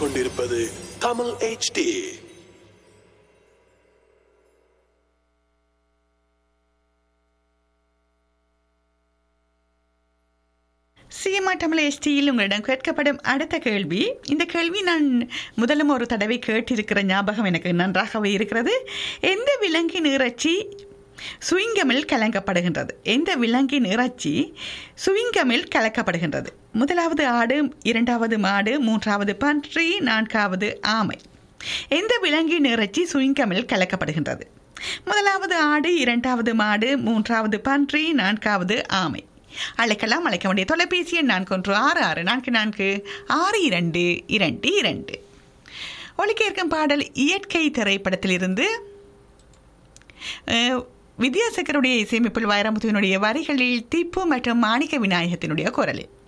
கேட்டுக்கொண்டிருப்பது Tamil HD CMR Tamil எஸ்டியில் உங்களிடம் கேட்கப்படும் அடுத்த கேள்வி இந்த கேள்வி நான் முதலும் ஒரு தடவை கேட்டிருக்கிற ஞாபகம் எனக்கு நன்றாகவே இருக்கிறது எந்த விலங்கின் இறைச்சி சுவிங்கமில் கலக்கப்படுகின்றது எந்த விலங்கின் இறைச்சி சுவிங்கமில் கலக்கப்படுகின்றது முதலாவது ஆடு இரண்டாவது மாடு மூன்றாவது பன்றி நான்காவது ஆமை எந்த விலங்கின் இறைச்சி சுவிங்கமில் கலக்கப்படுகின்றது முதலாவது ஆடு இரண்டாவது மாடு மூன்றாவது பன்றி நான்காவது ஆமை அழைக்கலாம் அழைக்க வேண்டிய தொலைபேசி எண் நான்கு ஒன்று ஆறு ஆறு நான்கு நான்கு ஆறு இரண்டு இரண்டு இரண்டு ஒலிக்க இருக்கும் பாடல் இயற்கை திரைப்படத்திலிருந்து அஹ், வித்யாசகருடைய இசையமைப்பில் வைரமுத்துவினுடைய வரிகளில் திப்பு மற்றும் மாணிக்க விநாயகத்தினுடைய குரலில்